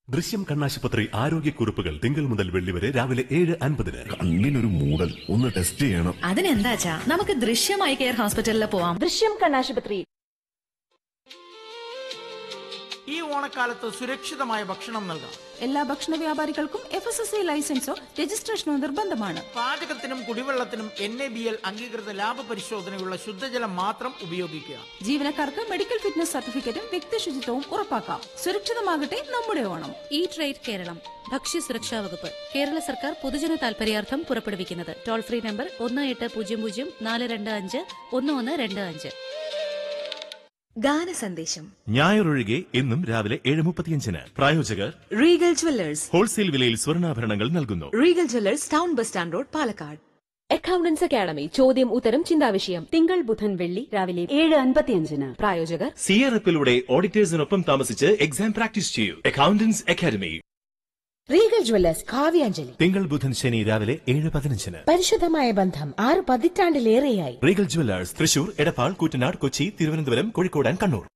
ദൃശ്യം കണ്ണാശുപത്രി ആരോഗ്യക്കുറിപ്പുകൾ തിങ്കൾ മുതൽ വെള്ളി വരെ രാവിലെ ഏഴ് അൻപതിന് കണ്ണിനൊരു മൂടൽ ഒന്ന് ടെസ്റ്റ് ചെയ്യണം അതിനെന്താച്ചാ നമുക്ക് ദൃശ്യമായി കെയർ ഹോസ്പിറ്റലിൽ പോവാം ദൃശ്യം കണ്ണാശുപത്രി ഈ ഓണക്കാലത്ത് സുരക്ഷിതമായ ഭക്ഷണം നൽകാം എല്ലാ ഭക്ഷണ വ്യാപാരികൾക്കും എഫ് എസ് എസ് ഐ ലൈസൻസോ രജിസ്ട്രേഷനോ നിർബന്ധമാണ് പാചകത്തിനും കുടിവെള്ളത്തിനും എൻ എ ബി എൽ അംഗീകൃത ലാഭ പരിശോധനയുള്ള ശുദ്ധജലം മാത്രം ഉപയോഗിക്കുക ജീവനക്കാർക്ക് മെഡിക്കൽ ഫിറ്റ്നസ് സർട്ടിഫിക്കറ്റും വ്യക്തി ശുചിത്വവും ഉറപ്പാക്കാം സുരക്ഷിതമാകട്ടെ നമ്മുടെ ഓണം ഈ ട്രേഡ് കേരളം ഭക്ഷ്യസുരക്ഷാ വകുപ്പ് കേരള സർക്കാർ പൊതുജന താൽപര്യാർത്ഥം പുറപ്പെടുവിക്കുന്നത് ടോൾ ഫ്രീ നമ്പർ ഒന്ന് എട്ട് പൂജ്യം പൂജ്യം നാല് രണ്ട് അഞ്ച് ഒന്ന് ഒന്ന് രണ്ട് അഞ്ച് ഗാന സന്ദേശം ഞായറൊഴികെ എന്നും രാവിലെ ഏഴ് മുപ്പത്തിയഞ്ചിന് പ്രായോജകർ റീഗൽ ജ്വല്ലേഴ്സ് ഹോൾസെയിൽ വിലയിൽ സ്വർണ്ണാഭരണങ്ങൾ നൽകുന്നു regal jewellers town bus stand road Palakkad accountants academy ചോദ്യം ഉത്തരം ചിന്താവിഷയം തിങ്കൾ ബുധൻ വെള്ളി രാവിലെ ഏഴ് അൻപത്തിയഞ്ചിന് പ്രായോജകർ സിയറപ്പിലൂടെ ഓഡിറ്റേഴ്സിനൊപ്പം താമസിച്ച് എക്സാം പ്രാക്ടീസ് ചെയ്യൂ accountants academy regal jewellers Kavyanjali തിങ്കൾ ബുധൻ ശനി രാവിലെ ഏഴ് പതിനഞ്ചിന് പരിശുദ്ധമായ ബന്ധം ആറ് പതിറ്റാണ്ടിലേറെയായി regal jewellers Thrissur Edappal Koottanad Kochi Thiruvananthapuram Kozhikode and Kannur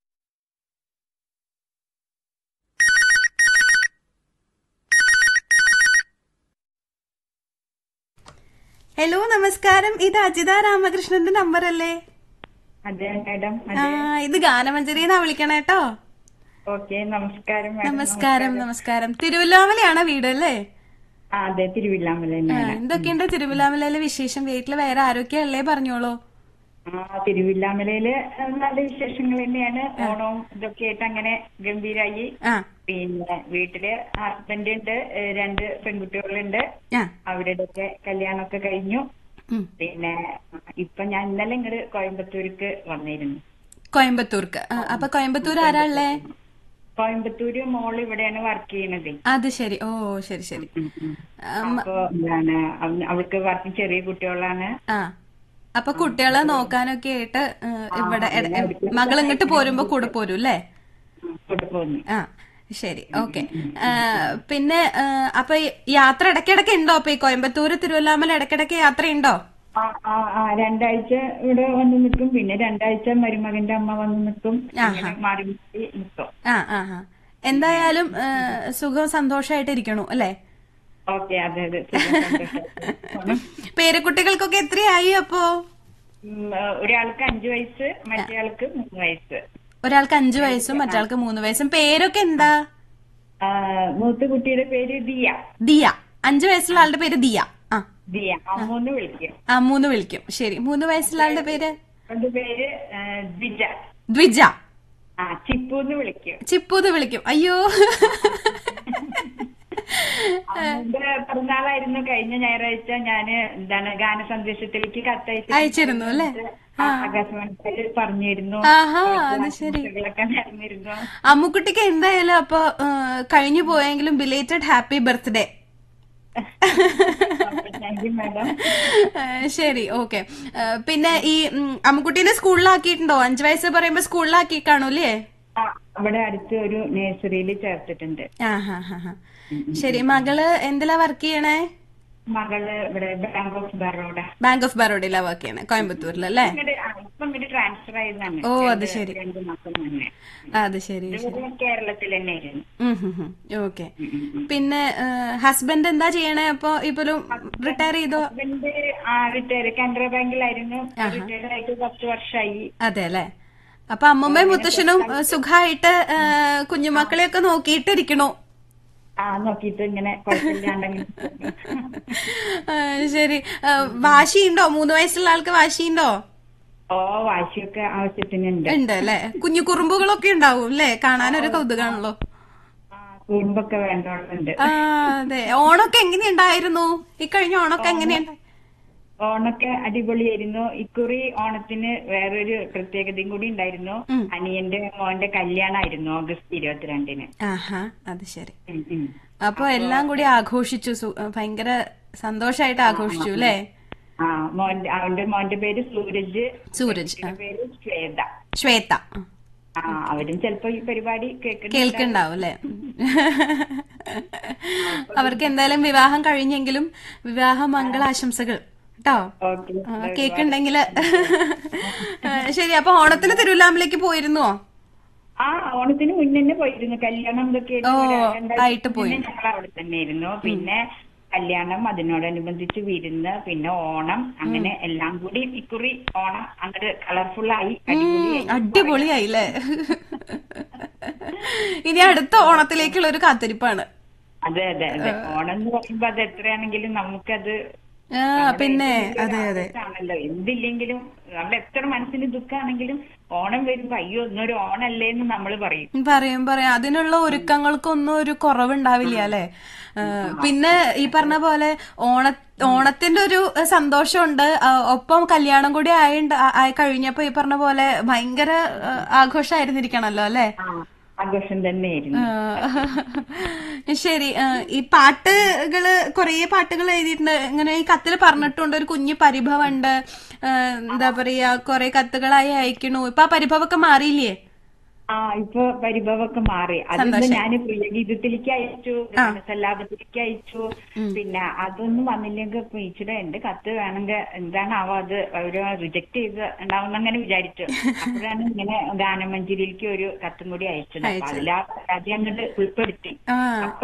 hello നമസ്കാരം ഇത് അജിത രാമകൃഷ്ണന്റെ നമ്പർ അല്ലേ അതെ മാഡം ആ ഇത് ഗാനമഞ്ജരിന്നാ വിളിക്കണേട്ടോ ഓക്കെ നമസ്കാരം മാഡം നമസ്കാരം നമസ്കാരം തിരുവല്ലാമലയാണ് വീട് അല്ലേ ആ അതെ തിരുവില്ലാമല ആ, തന്നെയാണ് എന്തൊക്കെയുണ്ട് തിരുവല്ലാമലയിലെ വിശേഷം വീട്ടില് വേറെ ആരൊക്കെയല്ലേ പറഞ്ഞോളൂ ആ തിരുവില്ലാമലയില് നല്ല വിശേഷങ്ങൾ തന്നെയാണ് ഓണവും ഇതൊക്കെ ആയിട്ട് അങ്ങനെ ഗംഭീരായി ആ പിന്നെ വീട്ടില് ഹസ്ബൻഡ് ഉണ്ട് ഏഹ് രണ്ട് പെൺകുട്ടികളുണ്ട് ആ അവരുടെയൊക്കെ കല്യാണമൊക്കെ കഴിഞ്ഞു ഉം. പിന്നെ ഇപ്പൊ ഞാൻ ഇന്നലെ ഇങ്ങോട്ട് കോയമ്പത്തൂർക്ക് വന്നിരുന്നു കോയമ്പത്തൂർക്ക് ആ, അപ്പൊ കോയമ്പത്തൂർ ആരാ ഉള്ളേ കോയമ്പത്തൂര് മോള് ഇവിടെയാണ് വർക്ക് ചെയ്യണത് അത് ശരി ഓ ശരി ശരി അമ്മ- അപ്പൊ എന്താണ് അവ- അവൾക്ക് വർക്ക് ചെറിയ കുട്ടികളാണ് ആ അപ്പൊ കുട്ടികളെ നോക്കാനൊക്കെ ആയിട്ട് ഏ, ഇവിടെ മകൾ ഇങ്ങോട്ട് പോരുമ്പോ കൂടെ പോരും അല്ലേ കൊണ്ട് പോന്നു ആ ശരി ഓക്കെ പിന്നെ ഏ, അപ്പൊ ഈ യാത്ര ഇടയ്ക്കിടയ്ക്ക് ഉണ്ടോ അപ്പൊ ഈ കോയമ്പത്തൂര് തിരുവല്ലാമല ഇടയ്ക്കിടയ്ക്ക് യാത്രയുണ്ടോ ആ ആ ആ രണ്ടാഴ്ച ഇവിടെ വന്ന് നിൽക്കും പിന്നെ രണ്ടാഴ്ച മരുമകന്റെ അമ്മ വന്ന് നിൽക്കും അങ്ങനെ മാറി മാറി നിൽക്കും ആ ആ ആ എന്തായാലും ഏ, സുഖം സന്തോഷമായിട്ട് ഇരിക്കണു അല്ലേ ഓക്കെ അതെ അതെ സുഖം, സന്തോഷം. പേരക്കുട്ടികൾക്കൊക്കെ എത്രയായി അപ്പോ ഉം, ആ, ഒരാൾക്ക് അഞ്ചു വയസ്സ് മറ്റേ ആൾക്ക് മൂന്ന് വയസ്സ് ഒരാൾക്ക് അഞ്ചു വയസ്സും മറ്റാൾക്ക് മൂന്ന് വയസ്സും പേരൊക്കെ എന്താ ആ, മൂത്ത കുട്ടിയുടെ പേര് ദിയ ദിയ അഞ്ചു വയസ്സുള്ള ആളുടെ പേര് ദിയ ആ ദിയ അമ്മൂന്ന് വിളിക്കും ആ മൂന്ന് വിളിക്കും ശരി മൂന്ന് വയസ്സുള്ള ആളുടെ പേര് അവന്റെ പേര് ആ, ദ്വിജ ദ്വിജ ആ ചിപ്പൂന്ന് വിളിക്കും ചിപ്പൂന്ന് വിളിക്കും അയ്യോ അമ്മൂന്റെ പിറന്നാളായിരുന്നു കഴിഞ്ഞ ഞായറാഴ്ച ഞാന് എന്താണ് ഗാന സന്ദേശത്തിലേക്ക് കത്തയച്ചു അയച്ചിരുന്നു അല്ലേ ആകാശവാണിക്കാര് പറഞ്ഞിരുന്നു ആഹാ അത് ശരി ആശംസകളൊക്കെ നേർന്നിരുന്നു അമ്മുക്കുട്ടിക്ക് എന്തായാലും അപ്പൊ ഏ, കഴിഞ്ഞു പോയെങ്കിലും belated happy birthday thank you madam ശരി ഓക്കെ പിന്നെ ഈ ഉം, അമ്മുക്കുട്ടീനെ സ്കൂളിലാക്കിയിട്ടുണ്ടോ അഞ്ചു വയസ്സ് പറയുമ്പോ സ്കൂളിലാക്കി കാണൂല്ലേ ആ, അവിടെ അടുത്ത് ഒരു നഴ്സറിയിൽ ചേർത്തിട്ടുണ്ട് ആ ഹാ ഹാ ഹാ ശരി മകള് എന്തിലാ വർക്ക് ചെയ്യണേ മകള് ഇവിടെ bank of Baroda bank of ബറോഡയിലാ വർക്ക് ചെയ്യണേ കോയമ്പത്തൂരിലല്ലേ ഇങ്ങട് ആ, ഇപ്പം ഇങ്ങോട്ട് ട്രാൻസ്ഫർ ആയതാണ് ഓ, അത് രണ്ട് ശരി. രണ്ട് മാസം മുന്നേ അത് ശരി ഇതുവരെ കേരളത്തിൽ തന്നെയായിരുന്നു ഓക്കെ പിന്നെ ഹസ്ബൻഡ് എന്താ ചെയ്യണേ അപ്പൊ ഇപ്പോഴും റിട്ടയർ ചെയ്തോ ഹസ്ബൻഡ് ആ റിട്ടയർ കാനറ ബാങ്കിലായിരുന്നു റിട്ടയർ ആയിട്ട് പത്ത് വർഷമായി അതെ അല്ലെ അപ്പൊ അമ്മമ്മയും മുത്തശ്ശനും ഏ, സുഖായിട്ട് ഏ, കുഞ്ഞുമക്കളെയൊക്കെ നോക്കിയിട്ടിരിക്കണു ആ നോക്കിയിട്ട് ഇങ്ങനെ കുഴപ്പമില്ലാണ്ടെങ്കിൽ ആ, ശരി ഏ, വാശിയുണ്ടോ മൂന്ന് വയസ്സുള്ള ആൾക്ക് വാശിയുണ്ടോ ഓ വാശിയൊക്കെ ആവശ്യത്തിനുണ്ട് ഉണ്ട് അല്ലെ കുഞ്ഞു കുറുമ്പുകളൊക്കെ ഉണ്ടാവും അല്ലേ കാണാനൊരു കൗതുകാണല്ലോ ആ, കുടുംബൊക്കെ വേണ്ടതുണ്ട് ആ അതെ ഓണൊക്കെ എങ്ങനെയുണ്ടായിരുന്നു ഈ കഴിഞ്ഞ ഓണൊക്കെ എങ്ങനെയുണ്ടായി ഓണൊക്കെ അടിപൊളിയായിരുന്നു ഇക്കുറി ഓണത്തിന് വേറൊരു പ്രത്യേകതയും കൂടി ഉണ്ടായിരുന്നു അനിയന്റെ മോന്റെ കല്യാണമായിരുന്നു ഓഗസ്റ്റ് ഇരുപത്തിരണ്ടിന് ആഹാ അത് ശരി ഉം, ഉം. അപ്പൊ എല്ലാം കൂടി ആഘോഷിച്ചു സു- ഭയങ്കര സന്തോഷായിട്ട് ആഘോഷിച്ചു അല്ലേ ആ മോന്റെ അവന്റെ മോന്റെ പേര് സൂരജ് സൂരജ് ആ. അവന്റെ പേര് ശ്വേത ശ്വേത ആ അവരും ചിലപ്പോ ഈ പരിപാടി കേൾക്കുന്നുണ്ടാവും. കേൾക്കുന്നുണ്ടാവും അല്ലേ അവർക്ക് എന്തായാലും വിവാഹം കഴിഞ്ഞെങ്കിലും വിവാഹ മംഗളാശംസകൾ കേട്ടോ ഓക്കെ കേക്ക് ഉണ്ടെങ്കില് ശരി അപ്പൊ ഓണത്തിന് തിരുവല്ലാമലേക്ക് പോയിരുന്നോ ആ ഓണത്തിന് മുന്നേ തന്നെ പോയിരുന്നു കല്യാണം ഇതൊക്കെ ഓ, രണ്ടാഴ്ച ആയിട്ട് പോയി. മുന്നേ ഞങ്ങൾ അവിടെ തന്നെ ഇരുന്നു പിന്നെ കല്യാണം അതിനോടനുബന്ധിച്ച് വിരുന്ന് പിന്നെ ഓണം അങ്ങനെ എല്ലാം കൂടി ഇക്കുറി ഓണം അങ്ങോട്ട് കളർഫുൾ ആയി അടിപൊളിയായി അടിപൊളിയായി അല്ലേ ഇനി അടുത്ത ഓണത്തിലേക്കുള്ള ഒരു കാത്തിരിപ്പാണ് അതെ അതെ അതെ ഓണം എന്ന് പറയുമ്പോ അത് എത്രയാണെങ്കിലും നമുക്കത് ആ പിന്നെ അതെ അതെ ആണല്ലോ എന്തില്ലെങ്കിലും നമ്മൾ എത്ര മനസ്സിന് ദുഃഖാണെങ്കിലും ഓണം വരുമ്പോ അയ്യോ ഇന്നൊരു ഓണല്ലേ എന്ന് നമ്മൾ പറയും പറയും പറയാം അതിനുള്ള ഒരുക്കങ്ങൾക്കൊന്നും ഒരു കുറവുണ്ടാവില്ല അല്ലെ പിന്നെ ഈ പറഞ്ഞ പോലെ ഓണ ഓണത്തിന്റെ ഒരു സന്തോഷമുണ്ട് ആ, ഒപ്പം കല്യാണം കൂടി ആയി ആയി കഴിഞ്ഞപ്പോ ഈ പറഞ്ഞ പോലെ ഭയങ്കര ആ, ആഘോഷമായിരുന്നിരിക്കണല്ലോ അല്ലെ ആ, ആഘോഷം തന്നെയായിരുന്നു ശരി ആ, ഈ പാട്ടുകള് കുറേ പാട്ടുകൾ എഴുതിയിട്ടുണ്ട് ഇങ്ങനെ ഈ കത്തിൽ പറഞ്ഞിട്ടുണ്ട് ഒരു കുഞ്ഞു പരിഭവമുണ്ട് ആ, എന്താ പറയാ കുറെ കത്തുകളായി അയക്കണു ഇപ്പൊ ആ പരിഭവമൊക്കെ മാറിയില്ലേ ആ ഇപ്പൊ പരിഭവമൊക്കെ മാറി അതൊന്ന് ഞാൻ പ്രിയഗീതത്തിലേക്ക് അയച്ചു സല്ലാപത്തിലേക്ക് അയച്ചു പിന്നെ അതൊന്നും വന്നില്ലെങ്കിൽ ഇപ്പൊ ഇച്ചിരി എന്റെ കത്ത് വേണമെങ്കിൽ എന്താണാവോ അത് അവര് റിജക്ട് ചെയ്ത് ഉണ്ടാവുന്ന അങ്ങനെ വിചാരിച്ചു അപ്പോഴാണ് ഇങ്ങനെ ഗാനമഞ്ജരിയിലേക്ക് ഒരു കത്തും കൂടി അയച്ചത് അപ്പൊ അതിലാ പരാതി അങ്ങോട്ട് ഉൾപ്പെടുത്തി ആ അപ്പൊ